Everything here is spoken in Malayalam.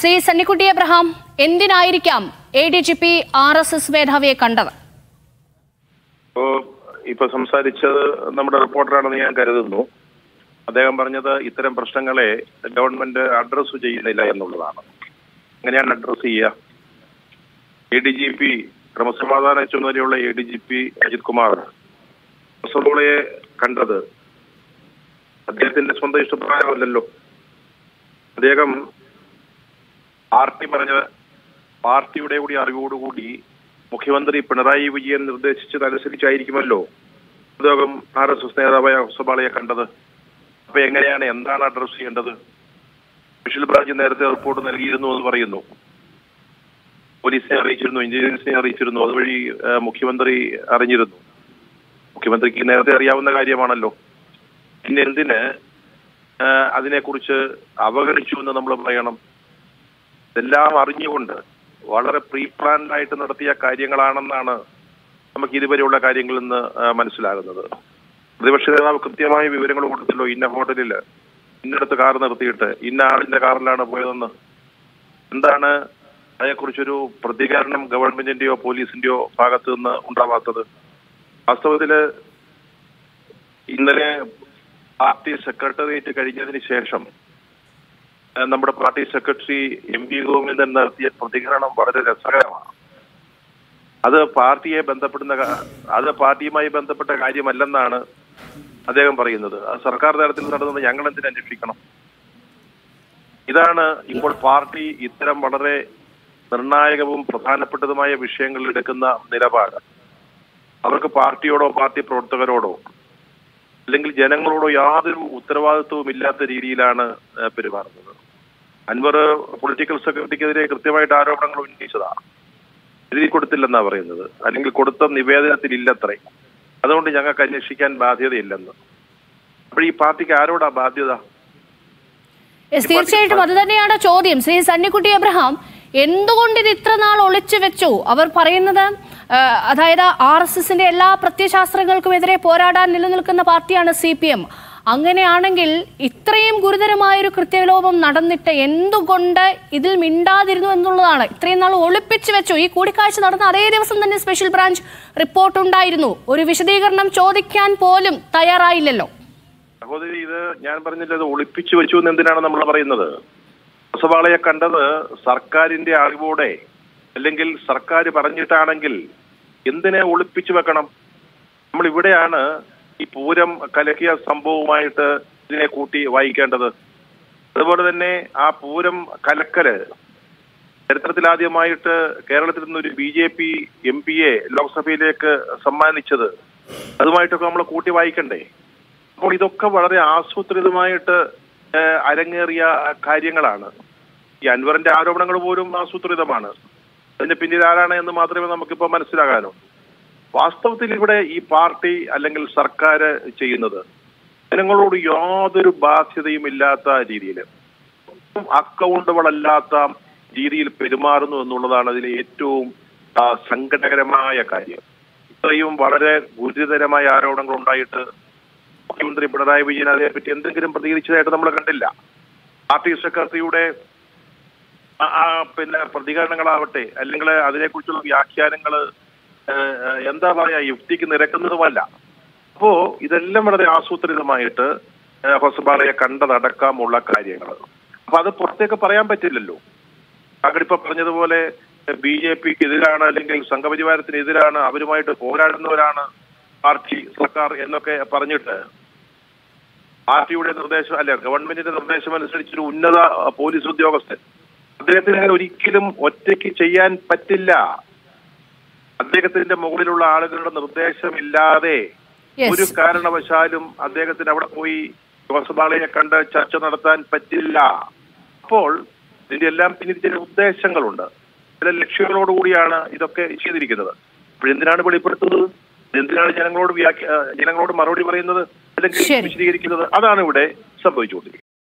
സി സന്നിക്കുട്ടി എബ്രഹാം എന്തിനായിരിക്കാം A D G P R S S മേധാവിയെ കണ്ടത് ഇപ്പോ ഇപ്പൊ സംസാരിച്ചത് നമ്മുടെ റിപ്പോർട്ടറാണെന്ന് ഞാൻ കരുതുന്നു അദ്ദേഹം പറഞ്ഞത് ഇത്തരം പ്രശ്നങ്ങളെ ഗവൺമെന്റ് അഡ്രസ് ചെയ്യുന്നില്ല എന്നുള്ളതാണ് എങ്ങനെയാണ് അഡ്രസ് ചെയ്യുക എ ഡി ജി പി ക്രമസമാധാന ചുമതലയുള്ള A D G P Ajith Kumar ഹൊസബോളയെ കണ്ടത് അദ്ദേഹത്തിന്റെ സ്വന്തം ഇഷ്ടപ്രകാരമല്ലല്ലോ അദ്ദേഹം പാർട്ടി പറഞ്ഞ പാർട്ടിയുടെ കൂടി അറിവോടുകൂടി മുഖ്യമന്ത്രി പിണറായി വിജയൻ നിർദ്ദേശിച്ചതനുസരിച്ചായിരിക്കുമല്ലോ അദ്ദേഹം ആർ എസ് എസ് നേതാവായ ഹൊസബാളയെ കണ്ടത് അപ്പൊ എങ്ങനെയാണ് എന്താണ് അഡ്രസ് ചെയ്യേണ്ടത് സ്പെഷ്യൽ ബ്രാഞ്ച് നേരത്തെ റിപ്പോർട്ട് നൽകിയിരുന്നു എന്ന് പറയുന്നു പോലീസിനെ അറിയിച്ചിരുന്നു ഇന്റലിജൻസിനെ അറിയിച്ചിരുന്നു അതുവഴി ആ, മുഖ്യമന്ത്രി അറിഞ്ഞിരുന്നു മുഖ്യമന്ത്രിക്ക് നേരത്തെ അറിയാവുന്ന കാര്യമാണല്ലോ പിന്നെ എന്തിന് ആ, അതിനെക്കുറിച്ച് അവഗണിച്ചു എന്ന് നമ്മൾ പറയണം ഇതെല്ലാം അറിഞ്ഞുകൊണ്ട് വളരെ പ്രീ പ്ലാൻഡ് ആയിട്ട് നടത്തിയ കാര്യങ്ങളാണെന്നാണ് നമുക്ക് ഇതുവരെയുള്ള കാര്യങ്ങളിൽ നിന്ന് ആ, മനസ്സിലാകുന്നത് പ്രതിപക്ഷ നേതാവ് കൃത്യമായ വിവരങ്ങൾ കൊടുത്തല്ലോ ഇന്ന ഹോട്ടലിൽ ഇന്നടത്ത് കാർ നിർത്തിയിട്ട് ഇന്ന ആളിന്റെ കാറിലാണ് പോയതെന്ന് എന്താണ് അതേക്കുറിച്ചൊരു പ്രതികരണം ഗവൺമെന്റിന്റെയോ പോലീസിന്റെയോ ഭാഗത്ത് നിന്ന് ഉണ്ടാവാത്തത് വാസ്തവത്തില് ഇന്നലെ പാർട്ടി സെക്രട്ടേറിയറ്റ് കഴിഞ്ഞതിന് ശേഷം ഏഹ് നമ്മുടെ party secretary M P Govindan നടത്തിയ പ്രതികരണം വളരെ രസകരമാണ് അത് പാർട്ടിയെ ബന്ധപ്പെടുന്ന കാ- അത് പാർട്ടിയുമായി ബന്ധപ്പെട്ട കാര്യമല്ലെന്നാണ് അദ്ദേഹം പറയുന്നത് അത് സർക്കാർ തലത്തിൽ നടന്നത് ഞങ്ങൾ എന്തിനു അന്വേഷിക്കണം ഇതാണ് ഇപ്പോൾ പാർട്ടി ഇത്തരം വളരെ നിർണായകവും പ്രധാനപ്പെട്ടതുമായ വിഷയങ്ങളിൽ എടുക്കുന്ന നിലപാട് അവർക്ക് പാർട്ടിയോടോ പാർട്ടി പ്രവർത്തകരോടോ അല്ലെങ്കിൽ ജനങ്ങളോടോ യാതൊരു ഉത്തരവാദിത്വവും ഇല്ലാത്ത രീതിയിലാണ് ഏഹ്, പെരുമാറുന്നത് അൻവർ പൊളിറ്റിക്കൽ സെക്രട്ടറിക്കെതിരെ കൃത്യമായിട്ട് ആരോപണങ്ങൾ ഉന്നയിച്ചതാണ് എഴുതി കൊടുത്തില്ലെന്നാ പറയുന്നത് അല്ലെങ്കിൽ കൊടുത്ത നിവേദനത്തിൽ ഇല്ലത്രേ അതുകൊണ്ട് ഞങ്ങൾക്ക് അന്വേഷിക്കാൻ ബാധ്യതയില്ലെന്ന് അപ്പോൾ ഈ പാർട്ടിക്ക് ആരോടാ ബാധ്യത എസ് തീർച്ചയായിട്ടും അത് തന്നെയാണ് ചോദ്യം ശ്രീ സന്നിക്കുട്ടി എബ്രഹാം എന്തുകൊണ്ട് ഇത് ഇത്ര നാൾ ഒളിച്ചു വെച്ചു അവർ പറയുന്നത് ആ, അതായത് ആർ എസ് എസിന്റെ എല്ലാ പ്രത്യയശാസ്ത്രങ്ങൾക്കുമെതിരെ പോരാടാൻ നിലനിൽക്കുന്ന പാർട്ടിയാണ് സി പി എം അങ്ങനെയാണെങ്കിൽ ഇത്രയും ഗുരുതരമായൊരു കൃത്യലോപം നടന്നിട്ട് എന്തുകൊണ്ട് ഇതിൽ മിണ്ടാതിരുന്നു എന്നുള്ളതാണ് ഇത്രയും നാൾ ഒളിപ്പിച്ചു വെച്ചു ഈ കൂടിക്കാഴ്ച നടന്ന അതേ ദിവസം തന്നെ സ്പെഷ്യൽ ബ്രാഞ്ച് റിപ്പോർട്ട് ഉണ്ടായിരുന്നു ഒരു വിശദീകരണം ചോദിക്കാൻ പോലും തയ്യാറായില്ലല്ലോ സഹോദരി ഇത് ഞാൻ പറഞ്ഞില്ല ഇത് ഒളിപ്പിച്ചു വെച്ചു എന്ന് എന്തിനാണ് നമ്മൾ പറയുന്നത് ഹൊസബാളയെ കണ്ടത് സർക്കാരിന്റെ അറിവോടെ അല്ലെങ്കിൽ സർക്കാർ പറഞ്ഞിട്ടാണെങ്കിൽ എന്തിനെ ഒളിപ്പിച്ചു വെക്കണം നമ്മൾ ഇവിടെയാണ് ഈ പൂരം കലക്കിയ സംഭവവുമായിട്ട് ഇതിനെ കൂട്ടി വായിക്കേണ്ടത് അതുപോലെ തന്നെ ആ പൂരം കലക്കല് ചരിത്രത്തിലാദ്യമായിട്ട് കേരളത്തിൽ നിന്ന് ഒരു ബി ജെ പി എം പിയെ ലോക്സഭയിലേക്ക് സമ്മാനിച്ചത് അതുമായിട്ടൊക്കെ നമ്മൾ കൂട്ടി വായിക്കണ്ടേ അപ്പോൾ ഇതൊക്കെ വളരെ ആസൂത്രിതമായിട്ട് ഏഹ്, അരങ്ങേറിയ കാര്യങ്ങളാണ് ഈ അൻവറിന്റെ ആരോപണങ്ങൾ പോലും ആസൂത്രിതമാണ് അതിന്റെ പിന്നിൽ ആരാണ് എന്ന് മാത്രമേ നമുക്കിപ്പോൾ മനസ്സിലാകാനോ വാസ്തവത്തിൽ ഇവിടെ ഈ പാർട്ടി അല്ലെങ്കിൽ സർക്കാർ ചെയ്യുന്നത് ജനങ്ങളോട് യാതൊരു ബാധ്യതയും ഇല്ലാത്ത രീതിയിൽ അക്കൗണ്ടബിളല്ലാത്ത രീതിയിൽ പെരുമാറുന്നു എന്നുള്ളതാണ് അതിലെ ഏറ്റവും ആ, സങ്കടകരമായ കാര്യം ഇത്രയും വളരെ ഗുരുതരമായ ആരോപണങ്ങൾ ഉണ്ടായിട്ട് മുഖ്യമന്ത്രി പിണറായി വിജയൻ അതേപ്പറ്റി എന്തെങ്കിലും പ്രതികരിച്ചതായിട്ട് നമ്മൾ കണ്ടില്ല പാർട്ടി സെക്രട്ടറിയുടെ ആ, ആ, പിന്നെ പ്രതികരണങ്ങളാവട്ടെ അല്ലെങ്കിൽ അതിനെക്കുറിച്ചുള്ള വ്യാഖ്യാനങ്ങൾ എന്താ പറയാ യുക്തിക്ക് നിരക്കുന്നതുമല്ല അപ്പോ ഇതെല്ലാം വളരെ ആസൂത്രിതമായിട്ട് ഏഹ്, ഹൊസബാളയെ കണ്ടതടക്കമുള്ള കാര്യങ്ങൾ അപ്പൊ അത് പുറത്തേക്ക് പറയാൻ പറ്റില്ലല്ലോ അകടിപ്പ പറഞ്ഞതുപോലെ ബി ജെ പിക്ക് എതിരാണ് അല്ലെങ്കിൽ സംഘപരിവാരത്തിന് എതിരാണ് അവരുമായിട്ട് പോരാടുന്നവരാണ് പാർട്ടി സർക്കാർ എന്നൊക്കെ പറഞ്ഞിട്ട് പാർട്ടിയുടെ നിർദ്ദേശം അല്ല ഗവൺമെന്റിന്റെ നിർദ്ദേശം അനുസരിച്ച് ഒരു ഉന്നത അഹ്, പോലീസ് ഉദ്യോഗസ്ഥൻ അദ്ദേഹത്തിന് അങ്ങനെ ഒരിക്കലും ഒറ്റയ്ക്ക് ചെയ്യാൻ പറ്റില്ല അദ്ദേഹത്തിന്റെ മുകളിലുള്ള ആളുകളുടെ നിർദ്ദേശമില്ലാതെ Yes. ഒരു കാരണവശാലും അദ്ദേഹത്തിന് അവിടെ പോയി ജോസഫാളയെ കണ്ട് ചർച്ച നടത്താൻ പറ്റില്ല അപ്പോൾ ഇതിന്റെ എല്ലാം പിന്നിൽ ചില ഉദ്ദേശങ്ങളുണ്ട് ചില ലക്ഷ്യങ്ങളോടുകൂടിയാണ് ഇതൊക്കെ ചെയ്തിരിക്കുന്നത് അപ്പോഴെന്തിനാണ് വെളിപ്പെടുത്തുന്നത് എന്തിനാണ് ജനങ്ങളോട് വ്യാഖ്യ ആ, ജനങ്ങളോട് മറുപടി പറയുന്നത് അല്ലെങ്കിൽ ശരി. വിശദീകരിക്കുന്നത് അതാണ് ഇവിടെ സംഭവിച്ചുകൊണ്ടിരിക്കുന്നത്